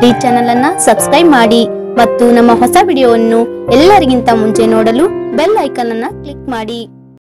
ಈ ಚಾನೆಲ್ ಅನ್ನ ಸಬ್ಸ್ಕ್ರೈಬ್ ಮಾಡಿ ಮತ್ತು ನಮ್ಮ ಹೊಸ ವಿಡಿಯೋವನ್ನು ಎಲ್ಲರಿಗಿಂತ ಮುಂಚೆ ನೋಡಲು ಬೆಲ್ ಐಕಾನ್ ಅನ್ನ ಕ್ಲಿಕ್ ಮಾಡಿ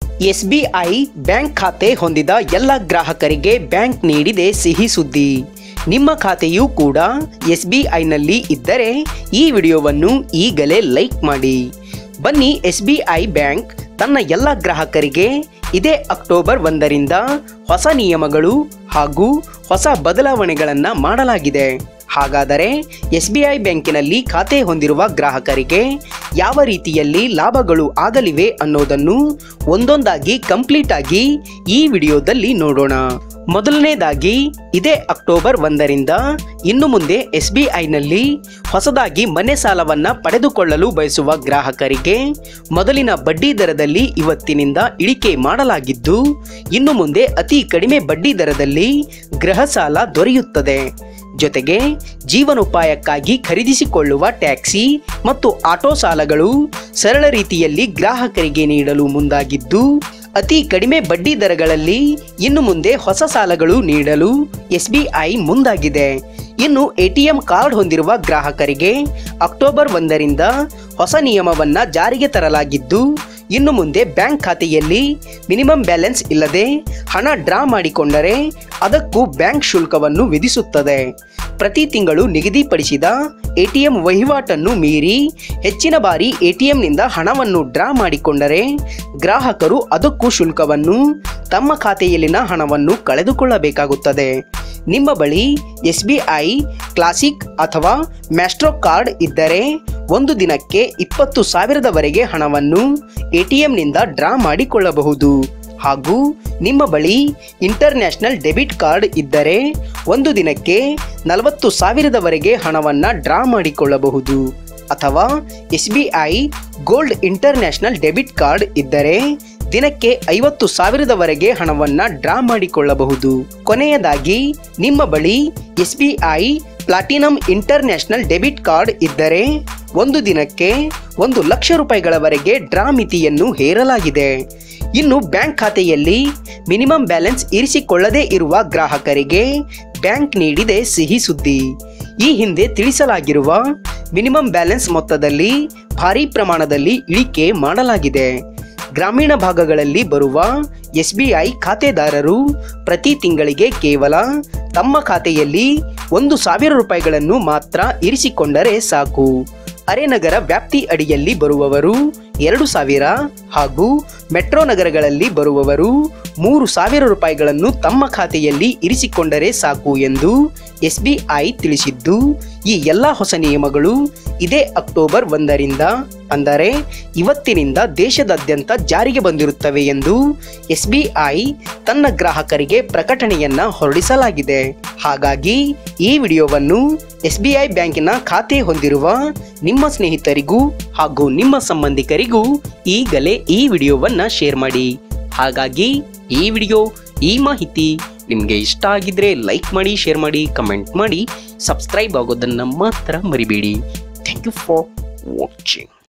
ಎಸ್ಬಿಐ ಬ್ಯಾಂಕ್ ಖಾತೆ ಹೊಂದಿದ ಎಲ್ಲ ಗ್ರಾಹಕರಿಗೆ ಬ್ಯಾಂಕ್ ನೀಡಿದೆ ಸಿಹಿ ಸುದ್ದಿ ನಿಮ್ಮ ಖಾತೆಯೂ ಕೂಡ ಎಸ್ಬಿಐನಲ್ಲಿ ಇದ್ದರೆ ಈ ವಿಡಿಯೋವನ್ನು ಈಗಲೇ ಲೈಕ್ ಮಾಡಿ ಬನ್ನಿ ಎಸ್ಬಿಐ ಬ್ಯಾಂಕ್ ತನ್ನ ಎಲ್ಲ ಗ್ರಾಹಕರಿಗೆ ಇದೇ ಅಕ್ಟೋಬರ್ ಒಂದರಿಂದ ಹೊಸ ನಿಯಮಗಳು ಹಾಗೂ ಹೊಸ ಬದಲಾವಣೆಗಳನ್ನು ಮಾಡಲಾಗಿದೆ ಹಾಗಾದರೆ ಎಸ್ ಬಿ ಐ ಬ್ಯಾಂಕಿನಲ್ಲಿ ಖಾತೆ ಹೊಂದಿರುವ ಗ್ರಾಹಕರಿಗೆ ಯಾವ ರೀತಿಯಲ್ಲಿ ಲಾಭಗಳು ಆಗಲಿವೆ ಅನ್ನೋದನ್ನು ಒಂದೊಂದಾಗಿ ಕಂಪ್ಲೀಟ್ ಆಗಿ ಈ ವಿಡಿಯೋದಲ್ಲಿ ನೋಡೋಣ ಮೊದಲನೇದಾಗಿ ಇದೇ ಅಕ್ಟೋಬರ್ ಒಂದರಿಂದ ಇನ್ನು ಮುಂದೆ ಎಸ್ ಬಿ ಐನಲ್ಲಿ ಹೊಸದಾಗಿ ಮನೆ ಸಾಲವನ್ನ ಪಡೆದುಕೊಳ್ಳಲು ಬಯಸುವ ಗ್ರಾಹಕರಿಗೆ ಮೊದಲಿನ ಬಡ್ಡಿ ದರದಲ್ಲಿ ಇವತ್ತಿನಿಂದ ಇಳಿಕೆ ಮಾಡಲಾಗಿದ್ದು ಇನ್ನು ಮುಂದೆ ಅತಿ ಕಡಿಮೆ ಬಡ್ಡಿ ದರದಲ್ಲಿ ಗೃಹ ಸಾಲ ದೊರೆಯುತ್ತದೆ ಜೊತೆಗೆ ಜೀವನೋಪಾಯಕ್ಕಾಗಿ ಖರೀದಿಸಿಕೊಳ್ಳುವ ಟ್ಯಾಕ್ಸಿ ಮತ್ತು ಆಟೋ ಸಾಲಗಳು ಸರಳ ರೀತಿಯಲ್ಲಿ ಗ್ರಾಹಕರಿಗೆ ನೀಡಲು ಮುಂದಾಗಿದ್ದು ಅತಿ ಕಡಿಮೆ ಬಡ್ಡಿ ದರಗಳಲ್ಲಿ ಇನ್ನು ಮುಂದೆ ಹೊಸ ಸಾಲಗಳು ನೀಡಲು ಎಸ್ಬಿಐ ಮುಂದಾಗಿದೆ ಇನ್ನು ಎಟಿಎಂ ಕಾರ್ಡ್ ಹೊಂದಿರುವ ಗ್ರಾಹಕರಿಗೆ ಅಕ್ಟೋಬರ್ ಒಂದರಿಂದ ಹೊಸ ನಿಯಮವನ್ನ ಜಾರಿಗೆ ತರಲಾಗಿದ್ದು ಇನ್ನು ಮುಂದೆ ಬ್ಯಾಂಕ್ ಖಾತೆಯಲ್ಲಿ ಮಿನಿಮಮ್ ಬ್ಯಾಲೆನ್ಸ್ ಇಲ್ಲದೆ ಹಣ ಡ್ರಾ ಮಾಡಿಕೊಂಡರೆ ಅದಕ್ಕೂ ಬ್ಯಾಂಕ್ ಶುಲ್ಕವನ್ನು ವಿಧಿಸುತ್ತದೆ ಪ್ರತಿ ತಿಂಗಳು ನಿಗದಿಪಡಿಸಿದ ಎಟಿಎಂ ವಹಿವಾಟನ್ನು ಮೀರಿ ಹೆಚ್ಚಿನ ಬಾರಿ ಎಟಿಎಂನಿಂದ ಹಣವನ್ನು ಡ್ರಾ ಮಾಡಿಕೊಂಡರೆ ಗ್ರಾಹಕರು ಅದಕ್ಕೂ ಶುಲ್ಕವನ್ನು ತಮ್ಮ ಖಾತೆಯಲ್ಲಿನ ಹಣವನ್ನು ಕಳೆದುಕೊಳ್ಳಬೇಕಾಗುತ್ತದೆ ನಿಮ್ಮ ಬಳಿ ಎಸ್ ಬಿ ಐ ಕ್ಲಾಸಿಕ್ ಅಥವಾ ಮ್ಯಾಸ್ಟ್ರೋ ಕಾರ್ಡ್ ಇದ್ದರೆ ಒಂದು ದಿನಕ್ಕೆ ಇಪ್ಪತ್ತು ಸಾವಿರದವರೆಗೆ ಹಣವನ್ನು ಎಟಿಎಂನಿಂದ ಡ್ರಾ ಮಾಡಿಕೊಳ್ಳಬಹುದು ಹಾಗೂ ನಿಮ್ಮ ಬಳಿ ಇಂಟರ್ನ್ಯಾಷನಲ್ ಡೆಬಿಟ್ ಕಾರ್ಡ್ ಇದ್ದರೆ ಒಂದು ದಿನಕ್ಕೆ ನಲವತ್ತು ಸಾವಿರದವರೆಗೆ ಹಣವನ್ನು ಡ್ರಾ ಮಾಡಿಕೊಳ್ಳಬಹುದು ಅಥವಾ S B I gold international debit card ಇದ್ದರೆ ದಿನಕ್ಕೆ ಐವತ್ತು ಸಾವಿರದವರೆಗೆ ಹಣವನ್ನ ಡ್ರಾ ಮಾಡಿಕೊಳ್ಳಬಹುದು ಕೊನೆಯದಾಗಿ ನಿಮ್ಮ ಬಳಿ S B I platinum international debit card ಇದ್ದರೆ ಒಂದು ದಿನಕ್ಕೆ ಒಂದು ಲಕ್ಷ ರೂಪಾಯಿಗಳವರೆಗೆ ಡ್ರಾ ಮಿತಿಯನ್ನು ಹೇರಲಾಗಿದೆ ಇನ್ನು ಬ್ಯಾಂಕ್ ಖಾತೆಯಲ್ಲಿ ಮಿನಿಮಮ್ ಬ್ಯಾಲೆನ್ಸ್ ಇರಿಸಿಕೊಳ್ಳದೇ ಇರುವ ಗ್ರಾಹಕರಿಗೆ ಬ್ಯಾಂಕ್ ನೀಡಿದೆ ಸಿಹಿ ಸುದ್ದಿ ಈ ಹಿಂದೆ ತಿಳಿಸಲಾಗಿರುವ ಮಿನಿಮಮ್ ಬ್ಯಾಲೆನ್ಸ್ ಮೊತ್ತದಲ್ಲಿ ಭಾರಿ ಪ್ರಮಾಣದಲ್ಲಿ ಇಳಿಕೆ ಮಾಡಲಾಗಿದೆ ಗ್ರಾಮೀಣ ಭಾಗಗಳಲ್ಲಿ ಬರುವ ಎಸ್ ಬಿ ಐ ಖಾತೆದಾರರು ಪ್ರತಿ ತಿಂಗಳಿಗೆ ಕೇವಲ ತಮ್ಮ ಖಾತೆಯಲ್ಲಿ ಒಂದು ಸಾವಿರ ರೂಪಾಯಿಗಳನ್ನು ಮಾತ್ರ ಇರಿಸಿಕೊಂಡರೆ ಸಾಕು ಅರೆನಗರ ವ್ಯಾಪ್ತಿ ಅಡಿಯಲ್ಲಿ ಬರುವವರು ಎರಡು ಸಾವಿರ ಹಾಗೂ ಮೆಟ್ರೋ ನಗರಗಳಲ್ಲಿ ಬರುವವರು ಮೂರು ಸಾವಿರ ರೂಪಾಯಿಗಳನ್ನು ತಮ್ಮ ಖಾತೆಯಲ್ಲಿ ಇರಿಸಿಕೊಂಡರೆ ಸಾಕು ಎಂದು ಎಸ್ ಬಿ ಐ ತಿಳಿಸಿದ್ದು ಈ ಎಲ್ಲ ಹೊಸ ನಿಯಮಗಳು ಇದೇ ಅಕ್ಟೋಬರ್ ಒಂದರಿಂದ ಅಂದರೆ ಇವತ್ತಿನಿಂದ ದೇಶದಾದ್ಯಂತ ಜಾರಿಗೆ ಬಂದಿರುತ್ತವೆ ಎಂದು ಎಸ್ ಬಿ ಐ ತನ್ನ ಗ್ರಾಹಕರಿಗೆ ಪ್ರಕಟಣೆಯನ್ನ ಹೊರಡಿಸಲಾಗಿದೆ ಹಾಗಾಗಿ ಈ ವಿಡಿಯೋವನ್ನು ಎಸ್ ಬಿ ಐ ಬ್ಯಾಂಕಿನ ಖಾತೆ ಹೊಂದಿರುವ ನಿಮ್ಮ ಸ್ನೇಹಿತರಿಗೂ ಹಾಗೂ ನಿಮ್ಮ ಸಂಬಂಧಿಕರಿಗೂ ಈಗಲೇ ಈ ವಿಡಿಯೋವನ್ನ ಶೇರ್ ಮಾಡಿ ಹಾಗಾಗಿ ಈ ವಿಡಿಯೋ ಈ ಮಾಹಿತಿ ನಿಮಗೆ ಇಷ್ಟ ಆಗಿದ್ರೆ ಲೈಕ್ ಮಾಡಿ ಶೇರ್ ಮಾಡಿ ಕಮೆಂಟ್ ಮಾಡಿ ಸಬ್ಸ್ಕ್ರೈಬ್ ಆಗೋದನ್ನು ಮಾತ್ರ ಮರಿಬೇಡಿ ಥ್ಯಾಂಕ್ ಯು ಫಾರ್ ವಾಚಿಂಗ್